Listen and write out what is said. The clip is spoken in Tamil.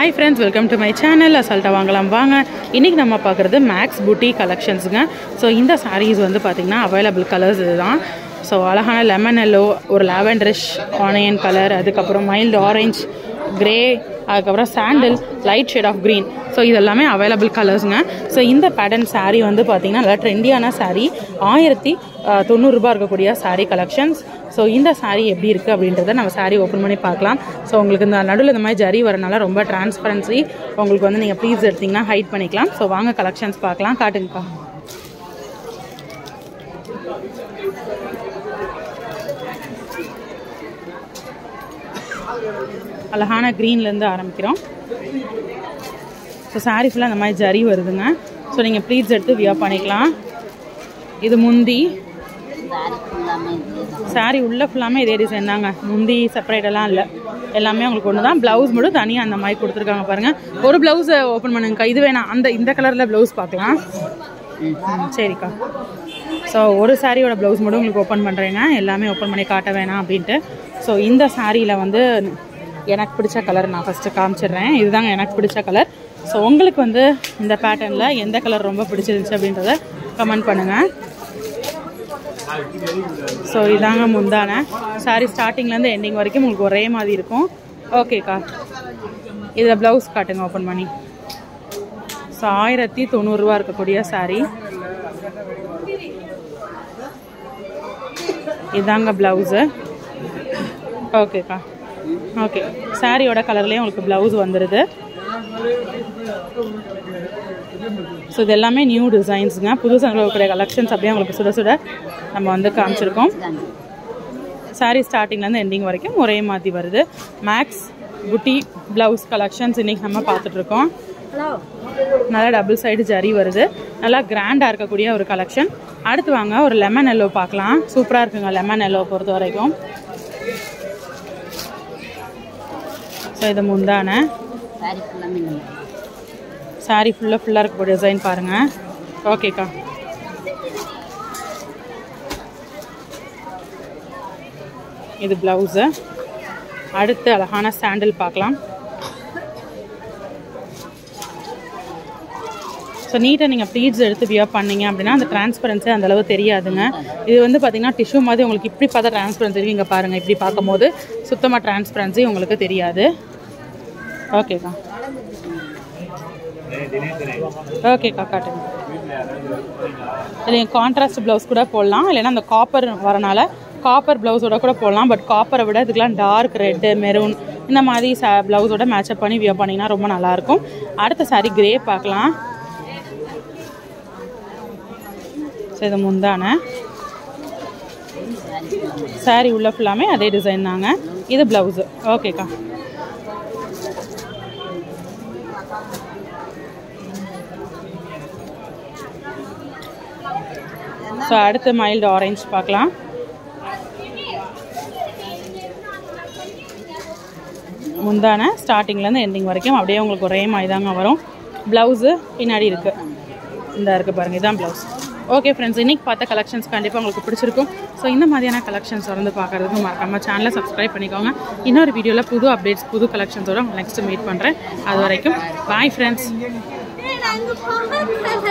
hi friends welcome to my channel அசால்ட்டாக வாங்கலாம் வாங்க இன்றைக்கி நம்ம பார்க்குறது மேக்ஸ் பூட்டி கலெக்ஷன்ஸுங்க ஸோ இந்த sarees வந்து பார்த்திங்கன்னா அவைலபிள் கலர்ஸ் இதுதான் ஸோ அழகான லெமன் எல்லோ ஒரு லாவெண்டரிஷ் ஆனியன் கலர் அதுக்கப்புறம் மைல்டு ஆரஞ்ச் கிரே அதுக்கப்புறம் sandal light shade of green so இது எல்லாமே அவைலபிள் கலர்ஸுங்க ஸோ இந்த பேட்டர்ன் saree வந்து பார்த்திங்கன்னா நல்லா ட்ரெண்டியான saree ஆயிரத்தி தொண்ணூறுரூபா இருக்கக்கூடிய saree கலெக்ஷன்ஸ் ஸோ இந்த saree எப்படி இருக்குது அப்படின்றத நம்ம saree ஓப்பன் பண்ணி பார்க்கலாம் ஸோ உங்களுக்கு இந்த நடுவில் இந்த மாதிரி ஜரி வரனால ரொம்ப டிரான்ஸ்பரன்சி உங்களுக்கு வந்து நீங்கள் ப்ளீஸ் எடுத்திங்கன்னா ஹைட் பண்ணிக்கலாம் ஸோ வாங்க கலெக்ஷன்ஸ் பார்க்கலாம் காட்டுங்கக்கா அழகான க்ரீன்லேருந்து ஆரம்பிக்கிறோம் ஸோ saree ஃபுல்லாக இந்த மாதிரி ஜரி வருதுங்க ஸோ நீங்கள் ப்ளீட்ஸ் எடுத்து வியர் பண்ணிக்கலாம் இது முந்தி saree உள்ள ஃபுல்லாமே இதே டிசைன் தாங்க முந்தி செப்பரேட்டெல்லாம் இல்லை எல்லாமே உங்களுக்கு ஒன்று தான் ப்ளவுஸ் மட்டும் தனியாக அந்த மாதிரி கொடுத்துருக்காங்க பாருங்கள் ஒரு ப்ளவுஸை ஓப்பன் பண்ணுங்கக்கா இது வேணாம் அந்த இந்த கலரில் ப்ளவுஸ் பார்க்கலாம் ம், சரிக்கா ஸோ ஒரு சாரியோட ப்ளவுஸ் மட்டும் உங்களுக்கு ஓப்பன் பண்ணுறேங்க எல்லாமே ஓப்பன் பண்ணி காட்ட வேணாம் அப்படின்ட்டு ஸோ இந்த சாரியில் வந்து எனக்கு பிடிச்ச கலர் நான் ஃபஸ்ட்டு காமிச்சிடுறேன் இதுதாங்க எனக்கு பிடிச்ச கலர் ஸோ உங்களுக்கு வந்து இந்த பேட்டர்னில் எந்த கலர் ரொம்ப பிடிச்சிருந்துச்சு அப்படின்றத கமெண்ட் பண்ணுங்கள் ஸோ இதாங்க முந்தான சாரி ஸ்டார்டிங்லேருந்து எண்டிங் வரைக்கும் உங்களுக்கு ஒரே மாதிரி இருக்கும் ஓகேக்கா இதில் ப்ளவுஸ் காட்டுங்க ஓப்பன் பண்ணி ஸோ ஆயிரத்தி தொண்ணூறுரூவா இருக்கக்கூடிய சாரி இதாங்க ப்ளவுஸு ஓகேக்கா ஓகே சாரியோட கலர்லேயும் உங்களுக்கு ப்ளவுஸ் வந்துடுது ஸோ இது எல்லாமே நியூ டிசைன்ஸுங்க புதுசாக இருக்கக்கூடிய கலெக்ஷன்ஸ் அப்படியே உங்களுக்கு சுட சுட நம்ம வந்து காமிச்சிருக்கோம் சாரி ஸ்டார்டிங்லேருந்து எண்டிங் வரைக்கும் ஒரே மாதிரி வருது மேக்ஸ் புட்டி ப்ளவுஸ் கலெக்ஷன்ஸ் இன்றைக்கி நம்ம பார்த்துட்ருக்கோம் நல்லா டபுள் சைடு ஜரி வருது நல்லா கிராண்டாக இருக்கக்கூடிய ஒரு கலெக்ஷன் அடுத்து வாங்க ஒரு லெமன் எல்லோ பார்க்கலாம் சூப்பராக இருக்குங்க லெமன் எல்லோ பொறுத்த வரைக்கும் ஸோ இது முந்தான சாரி ஃபுல்லாக ஃபுல்லாக இருக்கக்கூடிய டிசைன் பாருங்கள் ஓகேக்கா இது ப்ளவுஸு அடுத்து அழகான சாண்டில் பார்க்கலாம் ஸோ நீட்டாக நீங்கள் ப்ளீட்ஸ் எடுத்து வியர் பண்ணீங்க அப்படின்னா அந்த டிரான்ஸ்பரன்சி அந்த அளவு தெரியாதுங்க இது வந்து பார்த்தீங்கன்னா டிஷ்யூ மாதிரி உங்களுக்கு இப்படி பார்த்தா டிரான்ஸ்பரன்சி இருக்கு இங்கே பாருங்கள் இப்படி பார்க்கும்போது சுத்தமாக டிரான்ஸ்பரன்சி உங்களுக்கு தெரியாது ஓகேக்கா ஓகேக்கா காட்டுங்க நீங்கள் கான்ட்ராஸ்ட் ப்ளவுஸ் கூட போடலாம் இல்லைன்னா அந்த காப்பர் வரனால காப்பர் ப்ளவுஸோட கூட போடலாம் பட் காப்பரை விட இதுக்கெலாம் டார்க் ரெட்டு மெரூன் இந்த மாதிரி ச ப்ளவுஸோட மேட்சப் பண்ணி வியர் பண்ணிங்கன்னா ரொம்ப நல்லாயிருக்கும் அடுத்த சாரி கிரே பார்க்கலாம் ஸோ இது முந்தான சாரி உள்ள ஃபுல்லாமே அதே டிசைன் தாங்க இது ப்ளவுஸு ஓகேக்கா ஸோ அடுத்து மைல்டு ஆரஞ்ச் பார்க்கலாம் முந்தான ஸ்டார்டிங்லேருந்து எண்டிங் வரைக்கும் அப்படியே உங்களுக்கு ஒரே மாதிரி தாங்க வரும் ப்ளவுஸு பின்னாடி இருக்குது இந்த இருக்குது பாருங்கள் இதான் ப்ளவுஸ் ஓகே ஃப்ரெண்ட்ஸ் இன்றைக்கி பார்த்த கலெக்ஷன்ஸ் கண்டிப்பாக உங்களுக்கு பிடிச்சிருக்கும் ஸோ இந்த மாதிரியான கலெக்ஷன்ஸ் வந்து பார்க்குறதுக்கு மறக்காம சேனலை சப்ஸ்கிரைப் பண்ணிக்கோங்க இன்னொரு வீடியோவில் புது அப்டேட்ஸ் புது கலெக்ஷன்ஸோட நெக்ஸ்ட் மீட் பண்ணுறேன் அது வரைக்கும் பாய் ஃப்ரெண்ட்ஸ்